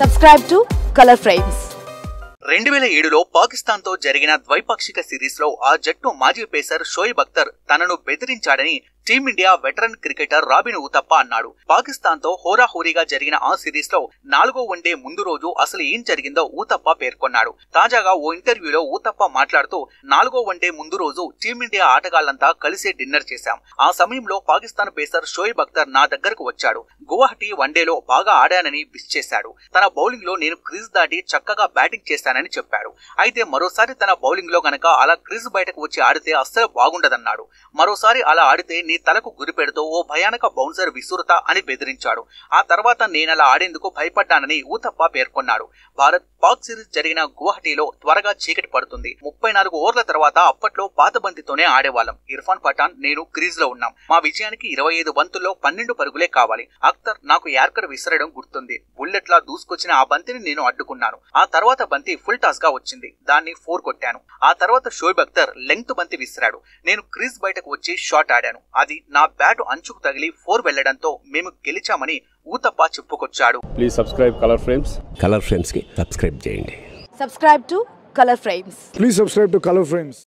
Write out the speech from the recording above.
Subscribe to Color Frames. రెండు వేల ఏడులో పాకిస్తాన్ తో జరిగిన ద్వైపాక్షిక సిరీస్ లో ఆ జట్టు మాజీ పేసర్ షోయిబ్ అఖ్తర్ తనను బెదిరించాడని team India veteran cricketer Robin Uthappa అన్నాడు పాకిస్తాన్ తో హోరాహోరీగా జరిగిన ఆ సిరీస్ లో నాలుగో వన్డే ముందు రోజు అసలు ఏం జరిగిందో ఊతప్ప పేర్కొన్నాడు తాజాగా ఓ ఇంటర్వ్యూలో ఊతప్ప మాట్లాడుతూ నాలుగో వన్డే ముందు రోజు టీమిండియా ఆటగాళ్లంతా కలిసే డిన్నర్ చేశాం ఆ సమయంలో పాకిస్తాన్ పేసర్ షోయిబ్ అఖ్తర్ నా దగ్గరకు వచ్చాడు గువాహటి వన్డేలో బాగా ఆడానని విష్ చేశాడు తన బౌలింగ్ లో నేను క్రీజ్ దాటి చక్కగా బ్యాటింగ్ చేశానని చెప్పాడు అయితే మరోసారి తన బౌలింగ్ లో గనక అలా క్రీజ్ బయటకు వచ్చి ఆడితే అస్సలు బాగుండదన్నాడు మరోసారి అలా ఆడితే నీ తలకు గురి పెడుతూ ఓ భయానక బౌన్సర్ విసురుతా అని బెదిరించాడు ఆ తర్వాత నేనలా ఆడేందుకు భయపడ్డానని ఊతప్ప పేర్కొన్నాడు భారత్ పాక్ సిరీస్ జరిగిన గువాహటిలో త్వరగా చీకటి పడుతుంది ముప్పై నాలుగు ఓవర్ల తర్వాత అప్పట్లో పాత బంతితోనే ఆడేవాళ్ళం ఇర్ఫాన్ పఠాన్ నేను క్రీజ్ లో ఉన్నాం మా విజయానికి ఇరవై ఐదు బంతుల్లో పన్నెండు పరుగులే కావాలి అఖ్తర్ నాకు యార్కర్ విసరడం గుర్తుంది బుల్లెట్లా దూసుకొచ్చిన ఆ బంతిని నేను అడ్డుకున్నాను ఆ తర్వాత బంతి ఫుల్ టాస్ గా వచ్చింది దాన్ని ఫోర్ కొట్టాను ఆ తర్వాత షోయబ్ అఖ్తర్ లెంగ్త్ బంతి విసిరాడు నేను క్రీజ్ బయటకు వచ్చి షాట్ ఆడాను అది నా బ్యాట్ అంచుకు తగిలి ఫోర్ వెళ్లడంతో మేము గెలిచామని ఊతప్ప చెప్పుకొచ్చాడు please subscribe colour frames colour ఫ్రేమ్స్కి సబ్స్క్రైబ్ చేయండి Subscribe to Color Frames. Please subscribe to Color Frames.